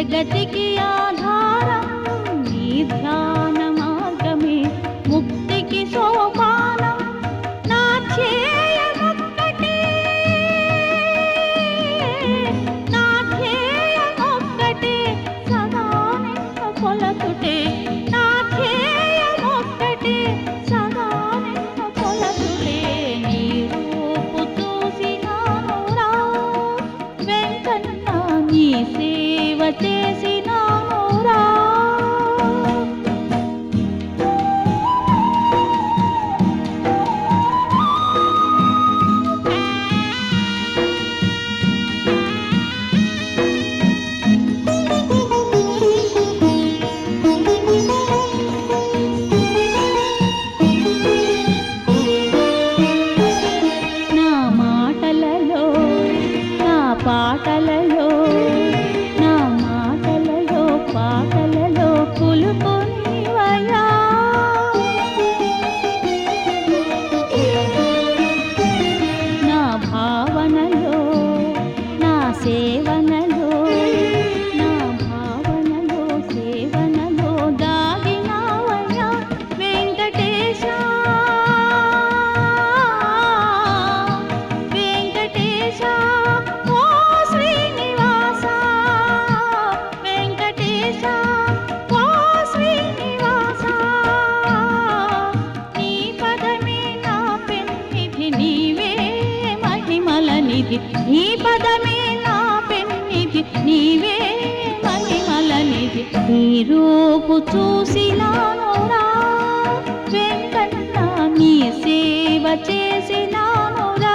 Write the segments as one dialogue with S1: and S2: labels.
S1: జగతికి ఆధారం నీ ధ్యాన మార్గమే ముక్తికి సోపానం నా ధ్యేయమొక్కటే నా ధ్యేయమొక్కటే సదా నిన్ను కొలతుటే నా ధ్యేయమొక్కటే సదా నిన్ను కొలతుటే నీ రూపు చూసినానురా వెంకన్న నీ సేవ చేసినానురా నా మాటలలో నా పాటలలో నా మాటలలో పాటలలో కులుకొనివయా నా భావనలో నా సేవనలో నా భావనలో సేవనలో దాగినావయ్యా వెంకటేశ వెంకటేశ ఓ శ్రీనివాస వెంకటేశ ఓ శ్రీనివాస నీ పదమే నా పెన్నిధి నీవే మహిమల నిధి నీ పదమే నా పెన్నిధి నీవే మహిమల నిధి నీ రూపు చూసినానురా వెంకన్న నీ సేవ చేసినానురా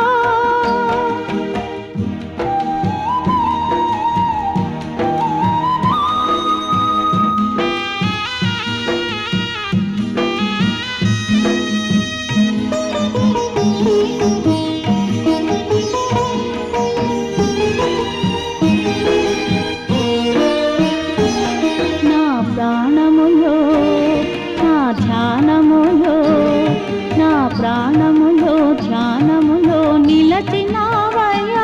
S1: నా ప్రాణములో నా ధ్యానములో నా ప్రాణములో ధ్యానములో నిలచినావయ్యా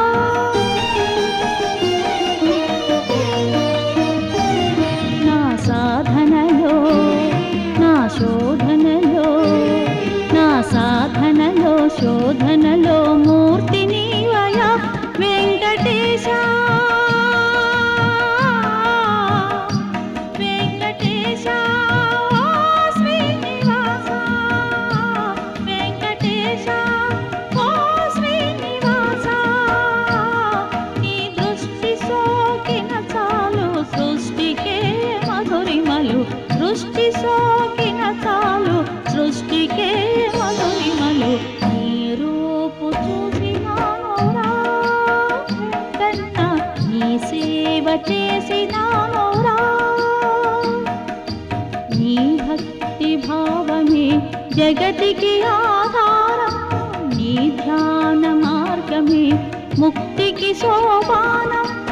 S1: నా సాధనలో నా శోధనలో నా సాధనలో శోధనలో మూర్తి నీవయా వెంకటేశ వెంకటేశ ఓ శ్రీనివాస వెంకటేశ ఓ శ్రీనివాస నీ దృష్టి సోకిన చాలు సృష్టికే మధురిమలు దృష్టి సోకిన చాలు సృష్టికే మధురిమలు నీ రూపు చూసినానురా వెంకన్న నీ సేవ చేసినానురా నీ భక్తి భావమే జగతికి ఆధారం నీ ధ్యాన మార్గమే ముక్తికి సోపానం